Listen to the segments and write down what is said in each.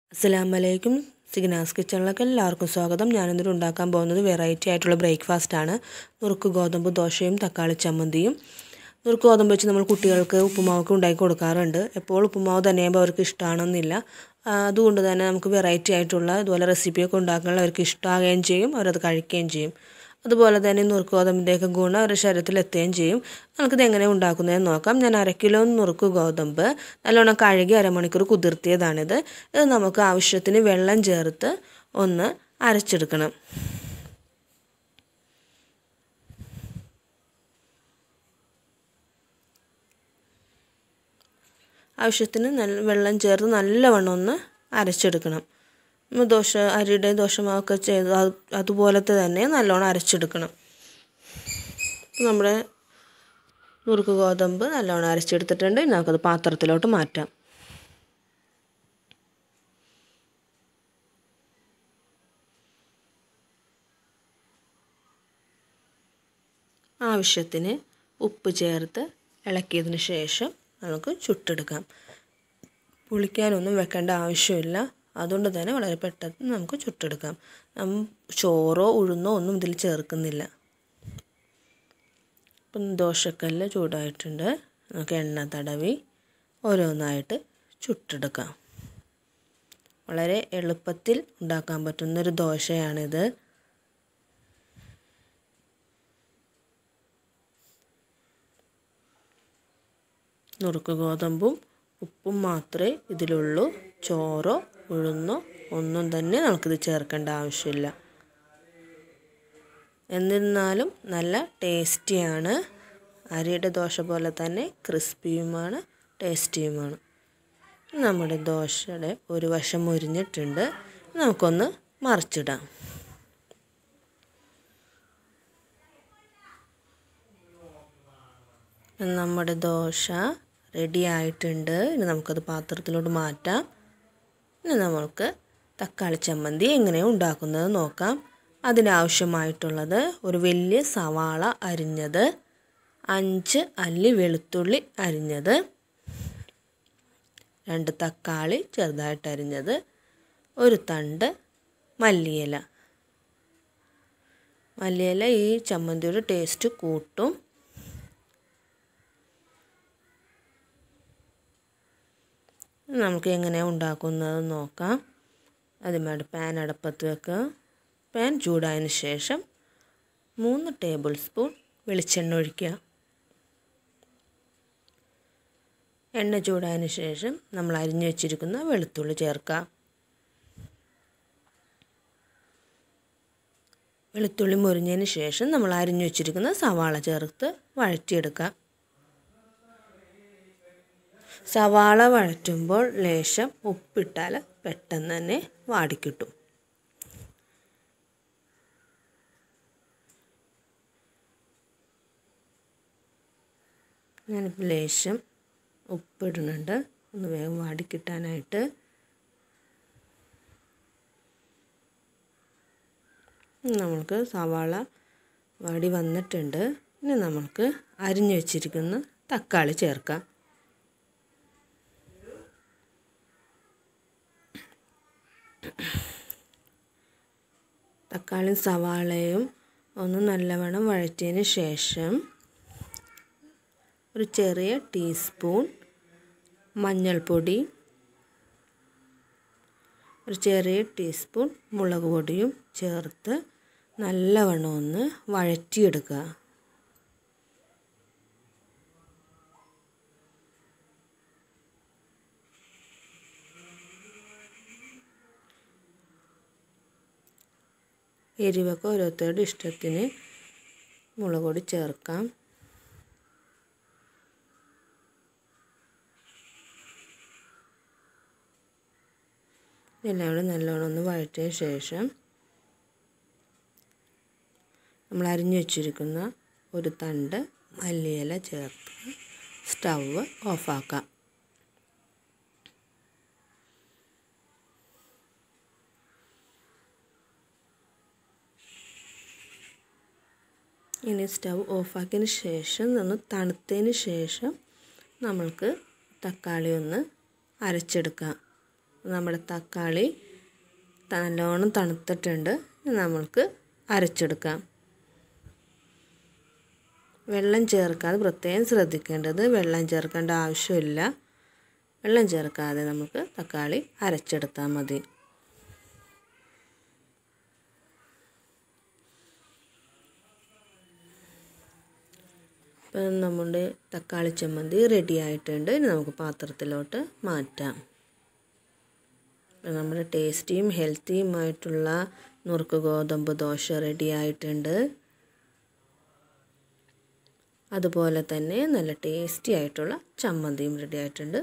അസ്സലാമു അലൈക്കും സിഗ്നാസ് കിച്ചണിലേക്ക് എല്ലാവർക്കും സ്വാഗതം ഞാനിന്നിട്ട് ഉണ്ടാക്കാൻ പോകുന്നത് വെറൈറ്റി ആയിട്ടുള്ള ബ്രേക്ക്ഫാസ്റ്റ് ആണ് നുറുക്ക് ഗോതമ്പ് ദോശയും തക്കാളി ചമ്മന്തിയും നുറുക്ക് ഗോതമ്പ് വെച്ച് നമ്മൾ കുട്ടികൾക്ക് ഉപ്പുമാവൊക്കെ ഉണ്ടാക്കി കൊടുക്കാറുണ്ട് എപ്പോൾ ഉപ്പുമാവ് തന്നെയാകുമ്പോൾ അവർക്ക് ഇഷ്ടമാണെന്നില്ല ആ, അതുകൊണ്ട് തന്നെ നമുക്ക് വെറൈറ്റി ആയിട്ടുള്ള ഇതുപോലെ റെസിപ്പിയൊക്കെ ഉണ്ടാക്കാനുള്ള അവർക്ക് ഇഷ്ടമാകുകയും ചെയ്യും അവരത് കഴിക്കുകയും ചെയ്യും അതുപോലെ തന്നെ നുറുക്ക് ഗോതമ്പിൻ്റെയൊക്കെ ഗുണം അവരുടെ ശരീരത്തിൽ എത്തുകയും ചെയ്യും നമുക്കിത് എങ്ങനെ ഉണ്ടാക്കുന്നതെന്ന് നോക്കാം ഞാൻ അര കിലോ നുറുക്ക് ഗോതമ്പ് നല്ലോണം കഴുകി അരമണിക്കൂർ കുതിർത്തിയതാണിത് ഇത് നമുക്ക് ആവശ്യത്തിന് വെള്ളം ചേർത്ത് ഒന്ന് അരച്ചെടുക്കണം ആവശ്യത്തിന് നല്ല വെള്ളം ചേർത്ത് നല്ലവണ്ണം ഒന്ന് അരച്ചെടുക്കണം നമ്മൾ ദോശ അരിയുടെ ദോശമാവൊക്കെ ചെയ്ത് അത് അതുപോലത്തെ തന്നെ നല്ലോണം അരച്ചെടുക്കണം നമ്മുടെ നുറുക്ക് ഗോതമ്പ് നല്ലോണം അരച്ചെടുത്തിട്ടുണ്ട് ഇനി നമുക്കത് പാത്രത്തിലോട്ട് മാറ്റാം ആവശ്യത്തിന് ഉപ്പ് ചേർത്ത് ഇളക്കിയതിന് ശേഷം നമുക്ക് ചുട്ടെടുക്കാം പുളിക്കാനൊന്നും വെക്കേണ്ട ആവശ്യമില്ല അതുകൊണ്ട് തന്നെ വളരെ പെട്ടെന്ന് നമുക്ക് ചുട്ടെടുക്കാം നം ചോറോ ഉഴുന്നോ ഒന്നും ഇതിൽ ചേർക്കുന്നില്ല ഇപ്പം ദോശക്കല്ല് ചൂടായിട്ടുണ്ട് നമുക്ക് എണ്ണ തടവി ഓരോന്നായിട്ട് ചുട്ടെടുക്കാം വളരെ എളുപ്പത്തിൽ ഉണ്ടാക്കാൻ പറ്റുന്നൊരു ദോശയാണിത് നുറുക്ക് ഗോതമ്പും ഉപ്പും മാത്രമേ ഇതിലുള്ളൂ ചോറോ ഉഴുന്നോ ഒന്നും തന്നെ നമുക്കിത് ചേർക്കേണ്ട ആവശ്യമില്ല എന്നിരുന്നാലും നല്ല ടേസ്റ്റിയാണ് അരിയുടെ ദോശ പോലെ തന്നെ ക്രിസ്പിയുമാണ് ടേസ്റ്റിയുമാണ് നമ്മുടെ ദോശയുടെ ഒരു വശം മുരിഞ്ഞിട്ടുണ്ട് നമുക്കൊന്ന് മറിച്ചിടാം നമ്മുടെ ദോശ റെഡി ആയിട്ടുണ്ട് ഇനി നമുക്കത് പാത്രത്തിലോട്ട് മാറ്റാം ഇനി നമ്മൾക്ക് തക്കാളി ചമ്മന്തി എങ്ങനെ ഉണ്ടാക്കുന്നത് നോക്കാം അതിനാവശ്യമായിട്ടുള്ളത് ഒരു വലിയ സവാള അരിഞ്ഞത് അഞ്ച് അല്ലി വെളുത്തുള്ളി അരിഞ്ഞത് രണ്ട് തക്കാളി ചെറുതായിട്ട് അരിഞ്ഞത് ഒരു തണ്ട് മല്ലിയില മല്ലിയില ഈ ചമ്മന്തിയുടെ ടേസ്റ്റ് കൂട്ടും നമുക്ക് എങ്ങനെയാണ് ഉണ്ടാക്കുന്നത് നോക്കാം ആദ്യമായിട്ട് പാൻ അടപ്പത്ത് വെക്കുക പാൻ ചൂടായതിന് ശേഷം മൂന്ന് ടേബിൾ സ്പൂൺ വെളിച്ചെണ്ണ ഒഴിക്കുക എണ്ണ ചൂടായതിന് ശേഷം നമ്മൾ അരിഞ്ഞു വെച്ചിരിക്കുന്ന വെളുത്തുള്ളി ചേർക്കുക വെളുത്തുള്ളി മുരിഞ്ഞതിന് ശേഷം നമ്മൾ അരിഞ്ഞു വെച്ചിരിക്കുന്ന സവാള ചേർത്ത് വഴറ്റിയെടുക്കുക സവാള വഴറ്റുമ്പോൾ ലേശം ഉപ്പിട്ടാൽ പെട്ടെന്ന് തന്നെ വാടിക്കിട്ടും ഞാനിപ്പോൾ ലേശം ഉപ്പിടുന്നുണ്ട് ഒന്ന് വേഗം വാടിക്കിട്ടാനായിട്ട് നമ്മൾക്ക് സവാള വാടി വന്നിട്ടുണ്ട് ഇനി നമ്മൾക്ക് അരിഞ്ഞു വെച്ചിരിക്കുന്ന തക്കാളി ചേർക്കാം തക്കാളിയും സവാളയും ഒന്ന് നല്ലവണ്ണം വഴറ്റിയതിന് ശേഷം ഒരു ചെറിയ ടീസ്പൂൺ മഞ്ഞൾപ്പൊടി ഒരു ചെറിയ ടീസ്പൂൺ മുളക് പൊടിയും ചേർത്ത് നല്ലവണ്ണം ഒന്ന് വഴറ്റിയെടുക്കുക എരിവൊക്കെ ഓരോരുത്തരുടെ ഇഷ്ടത്തിന് മുളക് പൊടി ചേർക്കാം ഇതെല്ലാം കൂടെ നല്ലോണം ഒന്ന് വഴറ്റിയ ശേഷം നമ്മൾ അരിഞ്ഞു വെച്ചിരിക്കുന്ന ഒരു തണ്ട് മല്ലിയില ചേർത്ത് സ്റ്റവ് ഓഫാക്കാം ഇനി സ്റ്റവ് ഓഫാക്കിയതിന് ശേഷം ഒന്ന് തണുത്തതിന് ശേഷം നമ്മൾക്ക് തക്കാളി ഒന്ന് അരച്ചെടുക്കാം നമ്മുടെ തക്കാളി നല്ലോണം തണുത്തിട്ടുണ്ട് നമ്മൾക്ക് അരച്ചെടുക്കാം വെള്ളം ചേർക്കാതെ പ്രത്യേകം ശ്രദ്ധിക്കേണ്ടത് വെള്ളം ചേർക്കേണ്ട ആവശ്യമില്ല വെള്ളം ചേർക്കാതെ നമുക്ക് തക്കാളി അരച്ചെടുത്താൽ മതി ഇപ്പം നമ്മുടെ തക്കാളി ചമ്മന്തി റെഡി ആയിട്ടുണ്ട് ഇനി നമുക്ക് പാത്രത്തിലോട്ട് മാറ്റാം നമ്മുടെ ടേസ്റ്റിയും ഹെൽത്തിയുമായിട്ടുള്ള നുറുക്ക് ഗോതമ്പ് ദോശ റെഡി ആയിട്ടുണ്ട് അതുപോലെ തന്നെ നല്ല ടേസ്റ്റി ആയിട്ടുള്ള ചമ്മന്തിയും റെഡി ആയിട്ടുണ്ട്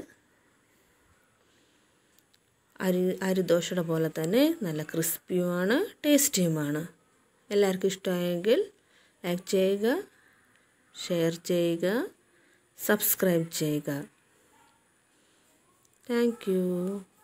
അരി അരിദോശയുടെ പോലെ തന്നെ നല്ല ക്രിസ്പിയുമാണ് ടേസ്റ്റിയുമാണ് എല്ലാവർക്കും ഇഷ്ടമായെങ്കിൽ ലൈക്ക് ചെയ്യുക ഷെയർ ചെയ്യുക സബ്സ്ക്രൈബ് ചെയ്യുക താങ്ക്